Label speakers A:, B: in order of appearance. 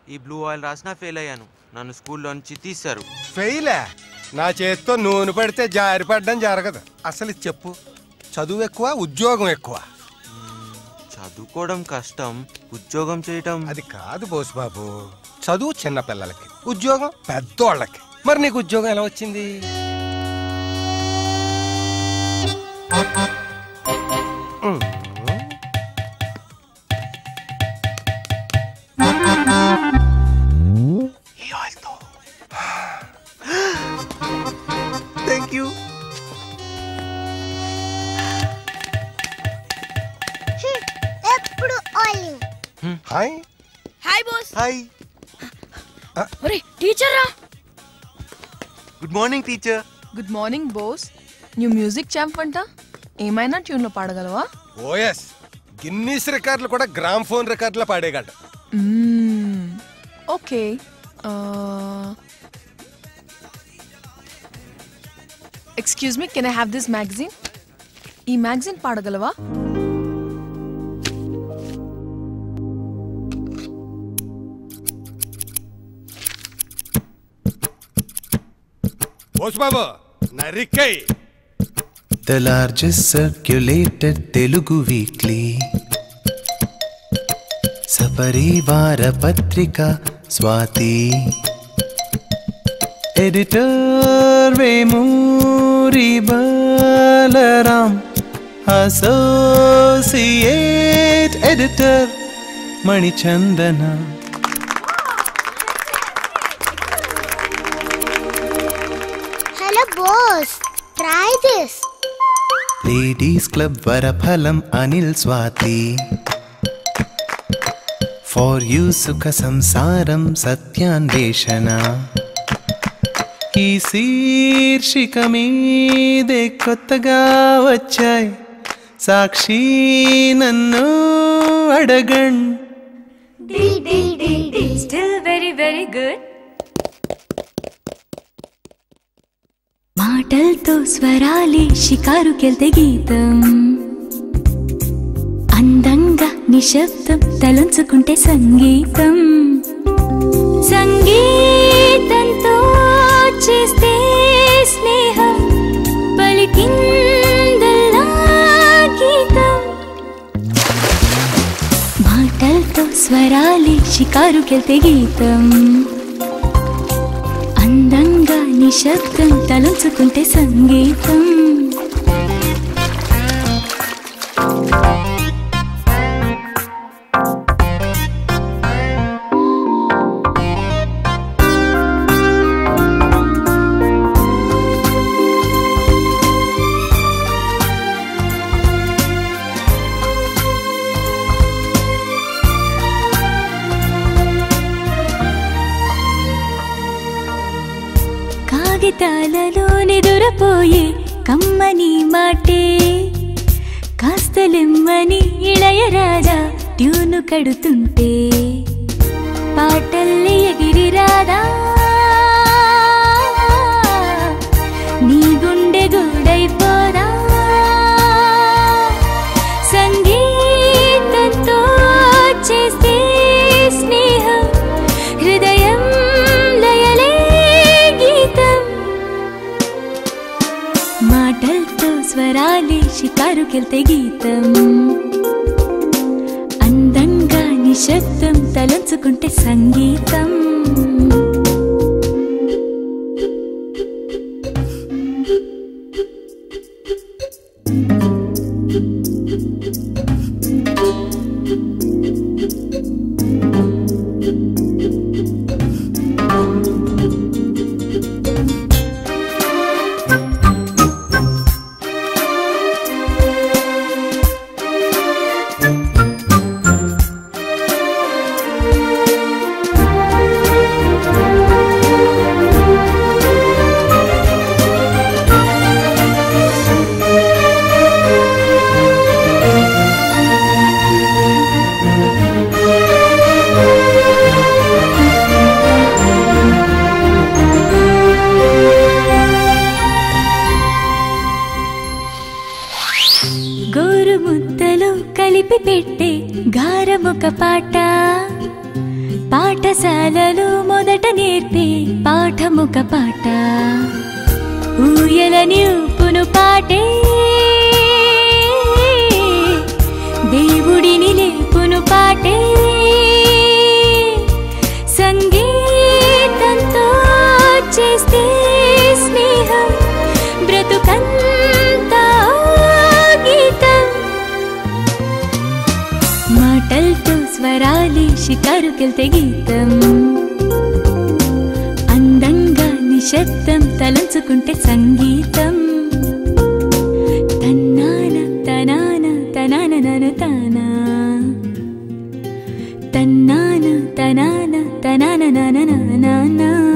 A: ఈ blue oil రాసినా fail అయ్యాను నన్ను స్కూల్లో నుంచి తీశారు
B: ఫెయిలే నా చేతితో నూనె పడితే జారి పడ్డం జరగదు అసలు ఇది చెప్పు చదువు ఎక్కువ ఉద్యోగం ఎక్కువ
A: చదువుకోవడం కష్టం ఉద్యోగం చేయటం
B: అది కాదు బోసు బాబు చదువు చిన్న పిల్లలకి ఉద్యోగం పెద్దోళ్ళకి మరి నీకు ఉద్యోగం ఎలా వచ్చింది ఉమ్.
A: థ్యాంక్ యూ
C: ఎప్పుడు ఆలివ్
B: హాయ్
D: హాయ్ బాస్
A: హాయ్
D: ఒరే టీచర్ రా
A: good morning teacher
E: good morning Bose new music champ అంట ఏమైనా ట్యూన్లో పాడగలవా
B: ఓఎస్ గిన్నీస్ రికార్డులు కూడా గ్రామ్ ఫోన్ రికార్డులో పాడేయగలడు
E: okay excuse me can I have this magazine ఈ మ్యాగజైన్ పాడగలవా
B: బోసు బాబు నరికై
F: The largest circulated Telugu weekly. సపరివార పత్రిక Swathi editor Vemuri Balaram associate editor Manichandana
C: hello boss try this
F: ladies club వరఫలం అనిల్ స్వాతి ఫార్ యూ సుఖ సంసారం సత్యాన్వేషణ ఈ శీర్షిక మీదే కొత్తగా వచ్చాయి సాక్షి నన్ను అడగండి
G: Still very, very good. మాటలతో స్వరాలి షికారుకెళ్తే గీతం అందంగా నిశ్శబ్దం తలంచుకుంటే సంగీతం సంగీతంతో చేస్తే స్నేహం పలికిందల్లా గీతం మాటలతో స్వరాలి షికారుకెళ్తే గీతం అందంగా నిశ్శబ్దం తలంచుకుంటే సంగీతం కాగితాలలో నిదురపోయే కమ్మని మాటే కాస్తలెమ్మని ఇళయరాజా ట్యూను కడుతుంటే పాటల్లి ఎగిరి రాదా నీ గుండె గూడైపోదా సంగీతంతో చేస్తే స్నేహం హృదయం లయలే గీతం మాటలతో స్వరాలి షికారుకెళ్తే గీతం అందంగా నిశ్శబ్దం తలంచుకుంటే సంగీతం గోరు ముద్దలో కలిపి పెట్టే గారమొక పాట పాఠశాలలో మొదట నేర్పే పాఠముక పాట ఊయలని ఊపును పాటే దేవుడిని లేపును పాటే సంగీతంతో చేస్తే స్నేహం బ్రతుకంతా గీతం మాటలతో స్వరాలి షికారుకెళ్తే గీతం అందంగా నిశ్శబ్దం తలంచుకుంటే సంగీతం తన్నాన తనాన తనాన నను తానా తన్నాన తనాన తనాన నన నానా